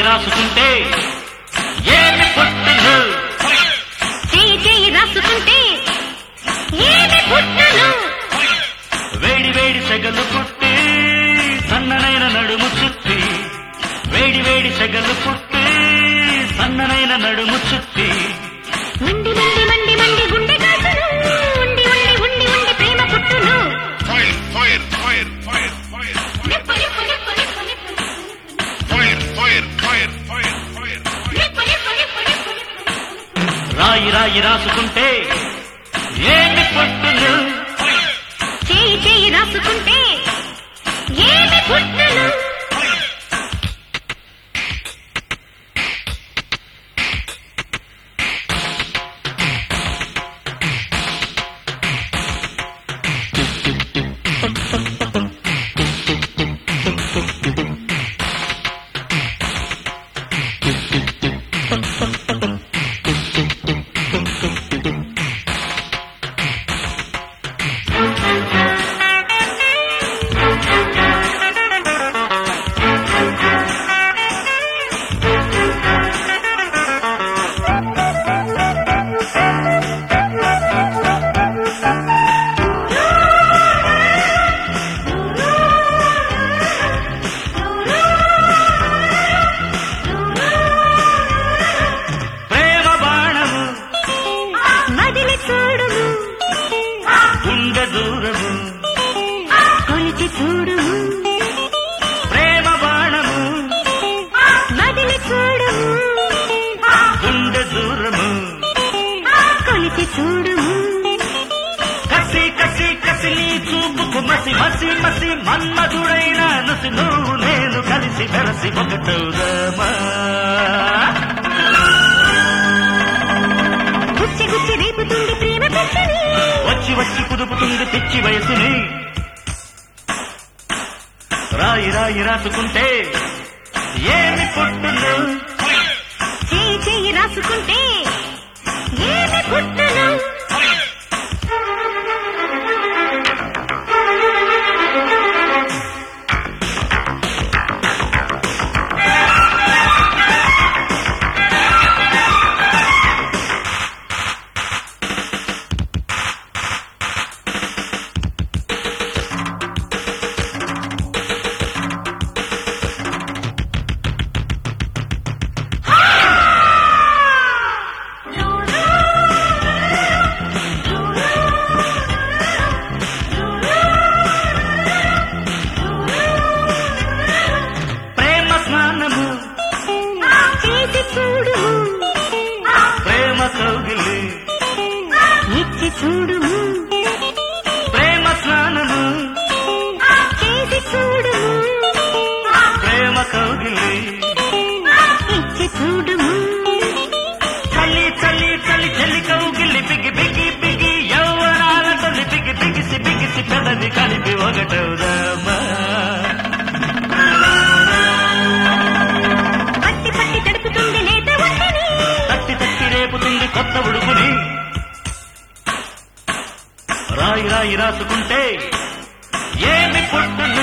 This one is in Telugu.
రాసుకుంటే ఏమి పుట్టును చేయి చేయి రాసుకుంటే ఏమి పుట్టను వేడి వేడి సెగలు పుట్టి సన్ననైన నడుము చుట్టి వేడి వేడి సెగలు పుట్టి సన్ననైన నడుము చుట్టి మండి మండి మండి మండి గుండె కాసును ఉండి ఉండి ఉండి ఉండి ప్రేమ పుట్టును Fire, fire, fire, fire, fire, నిప్పు నిప్పు నిప్పు నిప్పు నిప్పు fire, fire, fire, fire, fire, fire. నిప్పు నిప్పు నిప్పు నిప్పు నిప్పు రాయి రాయి రాసుకుంటే ఏమి పుట్టును చేయి చేయి రాసుకుంటే ఏమి పుట్టను ప్రేమ బాణము మదిలి చూడుము గుండె దూరము కొలిచి చూడుము ప్రేమ బాణము మదిలి చూడుము గుండె దూరము కొలిచి చూడుము కసి కసి కసి నీ చూపుకు మసి మసి మసి మన్మధుడైన నసి నువ్వు నేను కలిసి వెరసి ఒకటవుదామా గుచ్చి గుచ్చి రేపుతుంది ప్రేమ పెచ్చని వచ్చి వచ్చి కుదుపుతుంది తెచ్చి వయసుని రాయి రాయి రాసుకుంటే ఏమి పుట్టును చేయి చేయి రాసుకుంటే ఏమి పుట్టను ప్రేమ స్నానము చేసి చూడుము ప్రేమ కౌగిలి ఇచ్చి చూడుము ప్రేమ స్నానము చేసి చూడుము ప్రేమ కౌగిలి ఇచ్చి చూడుము చలి చలి చలి చలి కౌగిలి బిగి బిగి బిగి యౌవనాలతో బిగి బిగిసి బిగిసి పెదవి కలిపి ఒకటవుదామా పట్టి పట్టి తడుపుతుంది లేత ఒంటిని తట్టి తట్టి రేపుతుంది కొత్త ఉడుకుని రాయి రాయి రాసుకుంటే ఏమి పుట్టును